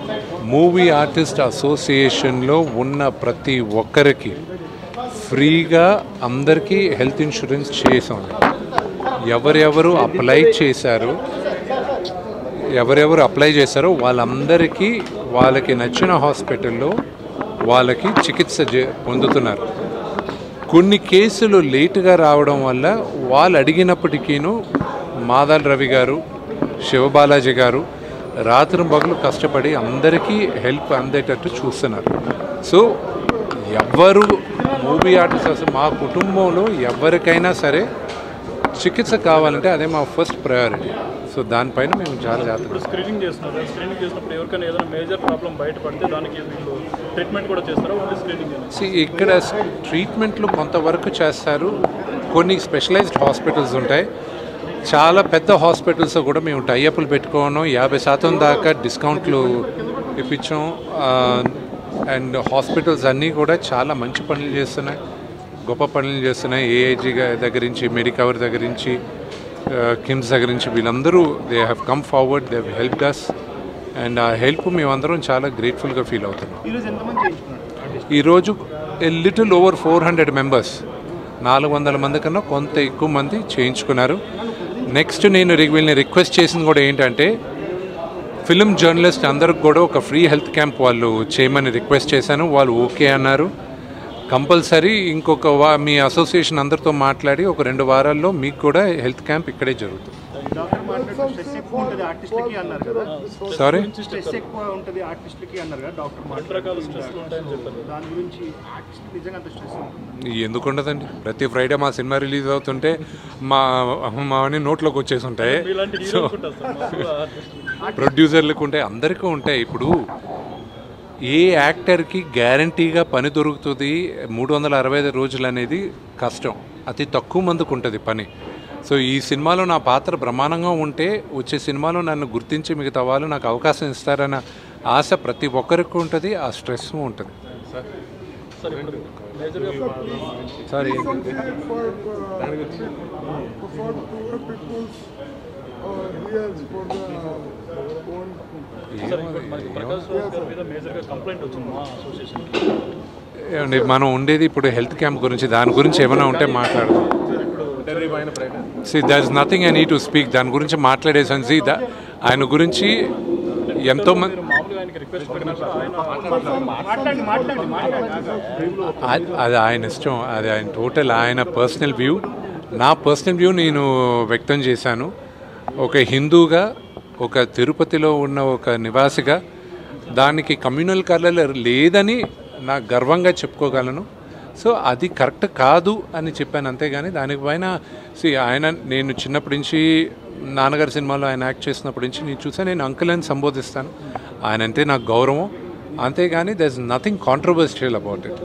movie artist అసోసియేషన్లో ఉన్న ప్రతి ఒక్కరికి ఫ్రీగా అందరికీ హెల్త్ ఇన్సూరెన్స్ చేసాం ఎవరెవరు అప్లై చేశారు ఎవరెవరు అప్లై చేశారో వాళ్ళందరికీ వాళ్ళకి నచ్చిన హాస్పిటల్లో వాళ్ళకి చికిత్స చే- పొందుతున్నారు కొన్ని కేసులు లేటుగా రావడం వల్ల వాళ్ళు అడిగినప్పటికీను మాదాల్ రవి గారు శివబాలాజీ గారు రాత్రి పగలు కష్టపడి అందరికీ హెల్ప్ అందేటట్టు చూస్తున్నారు సో ఎవరు మూవీ ఆర్టిస్ట్ అసలు మా కుటుంబంలో ఎవరికైనా సరే చికిత్స కావాలంటే అదే మా ఫస్ట్ ప్రయారిటీ సో దానిపైన మేము చాలా జాగ్రత్త ఇప్పుడు స్క్రీనింగ్ చేస్తున్నారు స్క్రీనింగ్ చేసినప్పుడు ఎవరికైనా ఏదైనా మేజర్ ప్రాబ్లం బయటపడితే దానికి వీళ్ళు ట్రీట్మెంట్ కూడా చేస్తారా ఓన్లీ స్క్రీనింగ్ See, ఇక్కడ ట్రీట్మెంట్లు కొంతవరకు చేస్తారు కొన్ని స్పెషలైజ్డ్ హాస్పిటల్స్ ఉంటాయి చాలా పెద్ద హాస్పిటల్స్ కూడా మేము టైఅప్లు పెట్టుకోను యాభై శాతం దాకా డిస్కౌంట్లు ఇప్పించాం అండ్ హాస్పిటల్స్ అన్నీ కూడా చాలా మంచి పనులు చేస్తున్నాయి గొప్ప పనులు చేస్తున్నాయి ఏఐజీ దగ్గర నుంచి మెడికవర్ దగ్గర నుంచి కిమ్స్ దగ్గర నుంచి వీళ్ళందరూ they have come forward they help us and uh help మేమందరం చాలా గ్రేట్ఫుల్గా ఫీల్ అవుతున్నాం ఈరోజు ఎంతమంది చేయించుకున్నారు ఈరోజు a little over four hundred members నాలుగు వందల మంది కన్నా కొంత ఎక్కువ మంది చేయించుకున్నారు నెక్స్ట్ నేను రి- వీళ్ళని రిక్వెస్ట్ చేసింది కూడా ఏంటంటే ఫిలిం జర్నలిస్ట్ అందరికి కూడా ఒక ఫ్రీ హెల్త్ క్యాంప్ వాళ్ళు చేయమని రిక్వెస్ట్ చేశాను వాళ్ళు ఓకే అన్నారు కంపల్సరీ ఇంకొక వా మీ అసోసియేషన్ అందరితో మాట్లాడి ఒక రెండు వారాల్లో మీకు కూడా హెల్త్ క్యాంప్ ఇక్కడే జరుగుతుంది డాక్టర్ మాట్లాడుతూ స్ట్రెస్ ఎక్కువ ఉంటుంది ఆర్టిస్ట్లకి అన్నారు కదా సారీ స్ట్రెస్ ఎక్కువ ఉంటుంది ఆర్టిస్ట్లకి అన్నారు కదా డాక్టర్ రెండు రకాల స్ట్రెస్లు ఉంటాయని చెప్పారు దాని గురించి ఆర్టిస్ట్ నిజంగా అంత స్ట్రెస్ ఉంటుంది ఎందుకు ఉండదండి ప్రతి ఫ్రైడే మా సినిమా రిలీజ్ అవుతుంటే మా మావని నోట్లోకి వచ్చేసి ఉంటాయి ఇలాంటి హీరోస్ ఉంటారు సార్ మాకు ఆర్టిస్ట్ ప్రొడ్యూసర్లకు ఉంటాయి అందరికీ ఉంటాయి ఇప్పుడు ఏ యాక్టర్కి గ్యారంటీగా పని దొరుకుతుంది మూడు వందల అరవై ఐదు రోజులు అనేది కష్టం అతి తక్కువ మందికి ఉంటుంది పని సో ఈ సినిమాలో నా పాత్ర బ్రహ్మాండంగా ఉంటే వచ్చే సినిమాలో నన్ను గుర్తించి మిగతా వాళ్ళు నాకు అవకాశం ఇస్తారన్న ఆశ ప్రతి ఒక్కరికి ఉంటుంది ఆ స్ట్రెస్ ఉంటుంది సార్ ఇప్పుడు మేజర్గా sorry for uh, for poor people's uh, years for the own sir ఇప్పుడు మనకి ప్రకాష్ రాజ్ గారి మీద మేజర్గా కంప్లైంట్ వచ్చింది మా అసోసియేషన్కి ఏమండి మనం ఉండేది ఇప్పుడు హెల్త్ క్యాంప్ గురించి దాని గురించి ఏమైనా ఉంటే మాట్లాడదాం see there is nothing I need to speak దాని గురించి మాట్లాడేసాను సి ఆయన గురించి ఎంతో మంది మీరు మామూలుగా ఆయనకి రిక్వెస్ట్ పెట్టినా కూడా ఆయన మాట్లాడండి మాట్లాడండి మాట్లాడండి అది అది ఆయన ఇష్టం అది ఆయన టోటల్ ఆయన పర్సనల్ వ్యూ నా పర్సనల్ వ్యూ నేను వ్యక్తం చేశాను ఒక హిందూగా ఒక తిరుపతిలో ఉన్న ఒక నివాసిగా దానికి కమ్యూనల్ కలర్ లేదని నా గర్వంగా చెప్పుకోగలను సో అది కరెక్ట్ కాదు అని చెప్పాను అంతేగాని దానిపైన సి ఆయన నేను చిన్నప్పటి నుంచి నాన్నగారి సినిమాలో ఆయన యాక్ట్ చేసినప్పటి నుంచి నేను చూసాను నేను అంకుల్ అని సంబోధిస్తాను ఆయన అంటే నాకు గౌరవం అంతేగాని there is nothing controversial about it